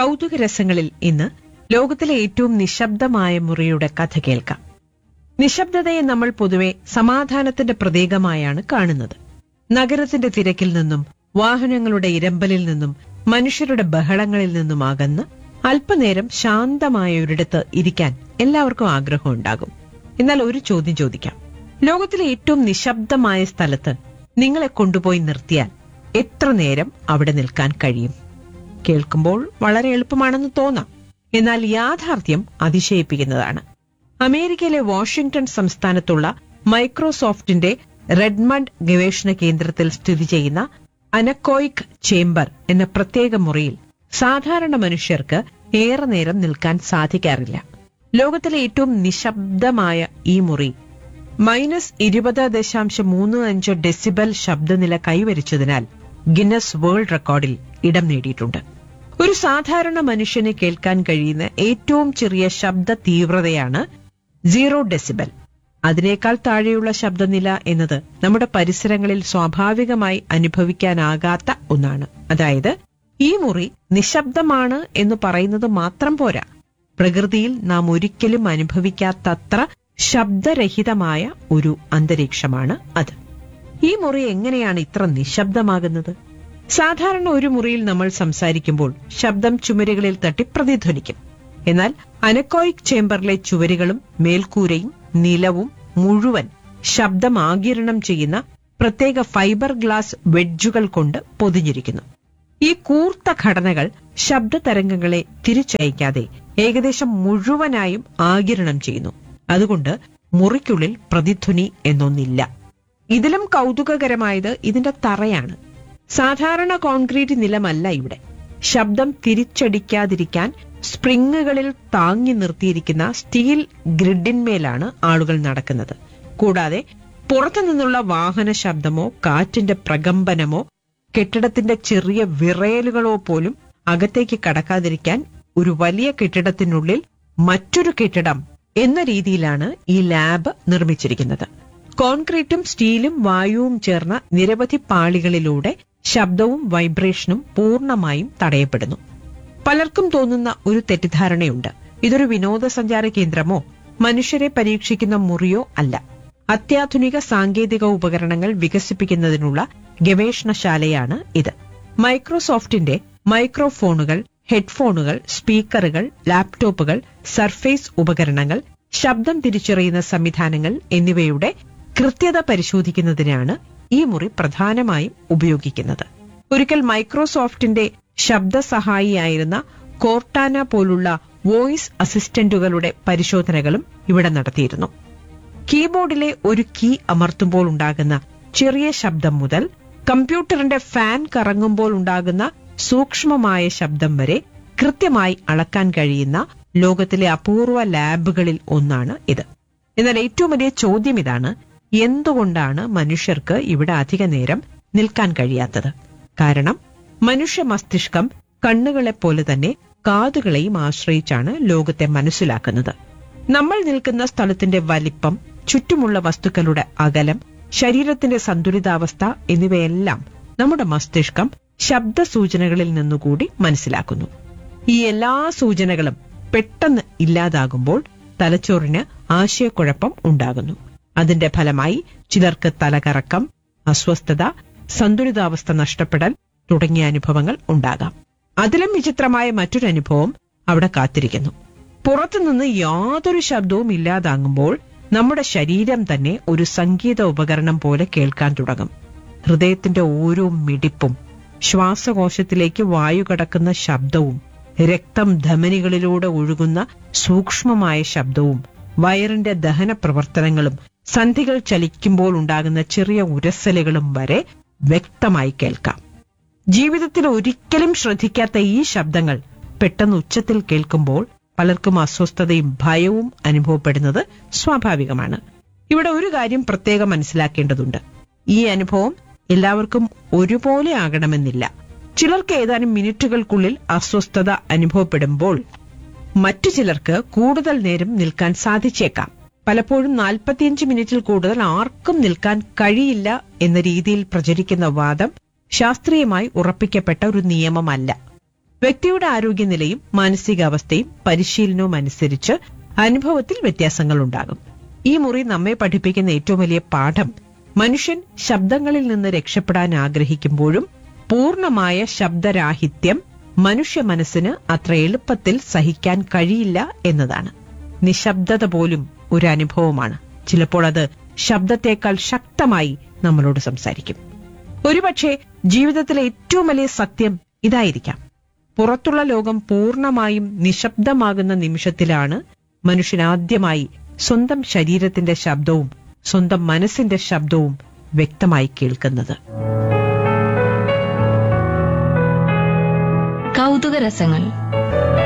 കൗതുക രസങ്ങളിൽ ഇന്ന് ലോകത്തിലെ ഏറ്റവും നിശബ്ദമായ മുറിയുടെ കഥ കേൾക്കാം നിശബ്ദതയെ നമ്മൾ പൊതുവെ സമാധാനത്തിന്റെ പ്രതീകമായാണ് കാണുന്നത് നഗരത്തിന്റെ തിരക്കിൽ നിന്നും വാഹനങ്ങളുടെ ഇരമ്പലിൽ നിന്നും മനുഷ്യരുടെ ബഹളങ്ങളിൽ നിന്നും അകന്ന് അല്പനേരം ശാന്തമായ ഒരിടത്ത് ഇരിക്കാൻ എല്ലാവർക്കും ആഗ്രഹമുണ്ടാകും എന്നാൽ ഒരു ചോദ്യം ചോദിക്കാം ലോകത്തിലെ ഏറ്റവും നിശബ്ദമായ സ്ഥലത്ത് നിങ്ങളെ കൊണ്ടുപോയി നിർത്തിയാൽ എത്ര നേരം അവിടെ നിൽക്കാൻ കഴിയും കേൾക്കുമ്പോൾ വളരെ എളുപ്പമാണെന്ന് തോന്നാം എന്നാൽ യാഥാർത്ഥ്യം അതിശയിപ്പിക്കുന്നതാണ് അമേരിക്കയിലെ വാഷിംഗ്ടൺ സംസ്ഥാനത്തുള്ള മൈക്രോസോഫ്റ്റിന്റെ റെഡ്മണ്ട് ഗവേഷണ കേന്ദ്രത്തിൽ സ്ഥിതി ചെയ്യുന്ന അനക്കോയിക് ചേംബർ എന്ന പ്രത്യേക മുറിയിൽ സാധാരണ മനുഷ്യർക്ക് ഏറെ നേരം നിൽക്കാൻ സാധിക്കാറില്ല ലോകത്തിലെ ഏറ്റവും നിശബ്ദമായ ഈ മുറി മൈനസ് ഇരുപത് ദശാംശം മൂന്ന് അഞ്ച് ഡെസിബൽ ശബ്ദനില കൈവരിച്ചതിനാൽ ഗിന്നസ് വേൾഡ് റെക്കോർഡിൽ ഇടം നേടിയിട്ടുണ്ട് ഒരു സാധാരണ മനുഷ്യന് കേൾക്കാൻ കഴിയുന്ന ഏറ്റവും ചെറിയ ശബ്ദ തീവ്രതയാണ് സീറോ ഡെസിബൽ അതിനേക്കാൾ താഴെയുള്ള ശബ്ദനില എന്നത് നമ്മുടെ പരിസരങ്ങളിൽ സ്വാഭാവികമായി അനുഭവിക്കാനാകാത്ത ഒന്നാണ് അതായത് ഈ മുറി നിശബ്ദമാണ് എന്ന് മാത്രം പോരാ പ്രകൃതിയിൽ നാം ഒരിക്കലും അനുഭവിക്കാത്തത്ര ശബ്ദരഹിതമായ ഒരു അന്തരീക്ഷമാണ് അത് ഈ മുറി എങ്ങനെയാണ് ഇത്ര നിശബ്ദമാകുന്നത് സാധാരണ ഒരു മുറിയിൽ നമ്മൾ സംസാരിക്കുമ്പോൾ ശബ്ദം ചുമരുകളിൽ തട്ടി പ്രതിധ്വനിക്കും എന്നാൽ അനക്കോയിക് ചേംബറിലെ ചുവരുകളും മേൽക്കൂരയും നിലവും മുഴുവൻ ശബ്ദം ആകിരണം ചെയ്യുന്ന പ്രത്യേക ഫൈബർ ഗ്ലാസ് വെഡ്ജുകൾ കൊണ്ട് പൊതിഞ്ഞിരിക്കുന്നു ഈ കൂർത്ത ഘടനകൾ ശബ്ദ തരംഗങ്ങളെ തിരിച്ചയക്കാതെ ഏകദേശം മുഴുവനായും ആകിരണം ചെയ്യുന്നു അതുകൊണ്ട് മുറിക്കുള്ളിൽ പ്രതിധ്വനി എന്നൊന്നില്ല ഇതിലും കൗതുകകരമായത് ഇതിന്റെ തറയാണ് സാധാരണ കോൺക്രീറ്റ് നിലമല്ല ഇവിടെ ശബ്ദം തിരിച്ചടിക്കാതിരിക്കാൻ സ്പ്രിങ്ങുകളിൽ താങ്ങി നിർത്തിയിരിക്കുന്ന സ്റ്റീൽ ഗ്രിഡിന്മേലാണ് ആളുകൾ നടക്കുന്നത് കൂടാതെ പുറത്തുനിന്നുള്ള വാഹന ശബ്ദമോ കാറ്റിന്റെ പ്രകമ്പനമോ കെട്ടിടത്തിന്റെ ചെറിയ വിറയലുകളോ പോലും അകത്തേക്ക് കടക്കാതിരിക്കാൻ ഒരു വലിയ കെട്ടിടത്തിനുള്ളിൽ മറ്റൊരു കെട്ടിടം എന്ന രീതിയിലാണ് ഈ ലാബ് നിർമ്മിച്ചിരിക്കുന്നത് കോൺക്രീറ്റും സ്റ്റീലും വായുവും ചേർന്ന നിരവധി പാളികളിലൂടെ ശബ്ദവും വൈബ്രേഷനും പൂർണ്ണമായും തടയപ്പെടുന്നു പലർക്കും തോന്നുന്ന ഒരു തെറ്റിദ്ധാരണയുണ്ട് ഇതൊരു വിനോദസഞ്ചാര കേന്ദ്രമോ മനുഷ്യരെ പരീക്ഷിക്കുന്ന മുറിയോ അല്ല അത്യാധുനിക സാങ്കേതിക ഉപകരണങ്ങൾ വികസിപ്പിക്കുന്നതിനുള്ള ഗവേഷണശാലയാണ് ഇത് മൈക്രോസോഫ്റ്റിന്റെ മൈക്രോഫോണുകൾ ഹെഡ്ഫോണുകൾ സ്പീക്കറുകൾ ലാപ്ടോപ്പുകൾ സർഫേസ് ഉപകരണങ്ങൾ ശബ്ദം തിരിച്ചറിയുന്ന സംവിധാനങ്ങൾ എന്നിവയുടെ കൃത്യത പരിശോധിക്കുന്നതിനാണ് ഈ മുറി പ്രധാനമായും ഉപയോഗിക്കുന്നത് ഒരിക്കൽ മൈക്രോസോഫ്റ്റിന്റെ ശബ്ദ സഹായിയായിരുന്ന കോർട്ടാന പോലുള്ള വോയിസ് അസിസ്റ്റന്റുകളുടെ പരിശോധനകളും ഇവിടെ നടത്തിയിരുന്നു കീബോർഡിലെ ഒരു കീ അമർത്തുമ്പോൾ ഉണ്ടാകുന്ന ചെറിയ ശബ്ദം മുതൽ കമ്പ്യൂട്ടറിന്റെ ഫാൻ കറങ്ങുമ്പോൾ ഉണ്ടാകുന്ന സൂക്ഷ്മമായ ശബ്ദം വരെ കൃത്യമായി അളക്കാൻ കഴിയുന്ന ലോകത്തിലെ അപൂർവ ലാബുകളിൽ ഒന്നാണ് ഇത് എന്നാൽ ഏറ്റവും വലിയ ചോദ്യം ഇതാണ് എന്തുകൊണ്ടാണ് മനുഷ്യർക്ക് ഇവിടെ അധിക നേരം നിൽക്കാൻ കഴിയാത്തത് കാരണം മനുഷ്യ മസ്തിഷ്കം കണ്ണുകളെപ്പോലെ തന്നെ കാതുകളെയും ആശ്രയിച്ചാണ് ലോകത്തെ മനസ്സിലാക്കുന്നത് നമ്മൾ നിൽക്കുന്ന സ്ഥലത്തിന്റെ വലിപ്പം ചുറ്റുമുള്ള വസ്തുക്കളുടെ അകലം ശരീരത്തിന്റെ സന്തുലിതാവസ്ഥ എന്നിവയെല്ലാം നമ്മുടെ മസ്തിഷ്കം ശബ്ദ സൂചനകളിൽ നിന്നുകൂടി മനസ്സിലാക്കുന്നു ഈ എല്ലാ സൂചനകളും പെട്ടെന്ന് ഇല്ലാതാകുമ്പോൾ തലച്ചോറിന് ആശയക്കുഴപ്പം ഉണ്ടാകുന്നു അതിന്റെ ഫലമായി ചിലർക്ക് തലകറക്കം അസ്വസ്ഥത സന്തുലിതാവസ്ഥ നഷ്ടപ്പെടൽ തുടങ്ങിയ അനുഭവങ്ങൾ ഉണ്ടാകാം അതിലും വിചിത്രമായ മറ്റൊരു അനുഭവം അവിടെ കാത്തിരിക്കുന്നു പുറത്തുനിന്ന് യാതൊരു ശബ്ദവും ഇല്ലാതാകുമ്പോൾ നമ്മുടെ ശരീരം തന്നെ ഒരു സംഗീത ഉപകരണം പോലെ കേൾക്കാൻ തുടങ്ങും ഹൃദയത്തിന്റെ ഓരോ മിടിപ്പും ശ്വാസകോശത്തിലേക്ക് വായു കടക്കുന്ന ശബ്ദവും രക്തം ധമനികളിലൂടെ ഒഴുകുന്ന സൂക്ഷ്മമായ ശബ്ദവും വയറിന്റെ ദഹന പ്രവർത്തനങ്ങളും സന്ധികൾ ചലിക്കുമ്പോൾ ഉണ്ടാകുന്ന ചെറിയ ഉരസലുകളും വരെ വ്യക്തമായി കേൾക്കാം ജീവിതത്തിൽ ഒരിക്കലും ശ്രദ്ധിക്കാത്ത ഈ ശബ്ദങ്ങൾ പെട്ടെന്ന് ഉച്ചത്തിൽ കേൾക്കുമ്പോൾ പലർക്കും അസ്വസ്ഥതയും ഭയവും അനുഭവപ്പെടുന്നത് സ്വാഭാവികമാണ് ഇവിടെ ഒരു കാര്യം പ്രത്യേകം മനസ്സിലാക്കേണ്ടതുണ്ട് ഈ അനുഭവം എല്ലാവർക്കും ഒരുപോലെ ആകണമെന്നില്ല ചിലർക്ക് ഏതാനും മിനിറ്റുകൾക്കുള്ളിൽ അസ്വസ്ഥത അനുഭവപ്പെടുമ്പോൾ മറ്റു ചിലർക്ക് കൂടുതൽ നേരം നിൽക്കാൻ സാധിച്ചേക്കാം പലപ്പോഴും നാൽപ്പത്തിയഞ്ച് മിനിറ്റിൽ കൂടുതൽ ആർക്കും നിൽക്കാൻ കഴിയില്ല എന്ന രീതിയിൽ പ്രചരിക്കുന്ന വാദം ശാസ്ത്രീയമായി ഉറപ്പിക്കപ്പെട്ട ഒരു നിയമമല്ല വ്യക്തിയുടെ ആരോഗ്യനിലയും മാനസികാവസ്ഥയും പരിശീലനവും അനുസരിച്ച് അനുഭവത്തിൽ വ്യത്യാസങ്ങൾ ഉണ്ടാകും ഈ മുറി നമ്മെ പഠിപ്പിക്കുന്ന ഏറ്റവും വലിയ പാഠം മനുഷ്യൻ ശബ്ദങ്ങളിൽ നിന്ന് രക്ഷപ്പെടാൻ ആഗ്രഹിക്കുമ്പോഴും പൂർണ്ണമായ ശബ്ദരാഹിത്യം മനുഷ്യ മനസ്സിന് അത്ര എളുപ്പത്തിൽ സഹിക്കാൻ കഴിയില്ല എന്നതാണ് നിശബ്ദത പോലും ഒരു അനുഭവമാണ് ചിലപ്പോൾ അത് ശബ്ദത്തേക്കാൾ ശക്തമായി നമ്മളോട് സംസാരിക്കും ഒരുപക്ഷെ ജീവിതത്തിലെ ഏറ്റവും വലിയ സത്യം ഇതായിരിക്കാം പുറത്തുള്ള ലോകം പൂർണ്ണമായും നിശബ്ദമാകുന്ന നിമിഷത്തിലാണ് മനുഷ്യൻ ആദ്യമായി സ്വന്തം ശരീരത്തിന്റെ ശബ്ദവും സ്വന്തം മനസ്സിന്റെ ശബ്ദവും വ്യക്തമായി കേൾക്കുന്നത് കൗതുക രസങ്ങൾ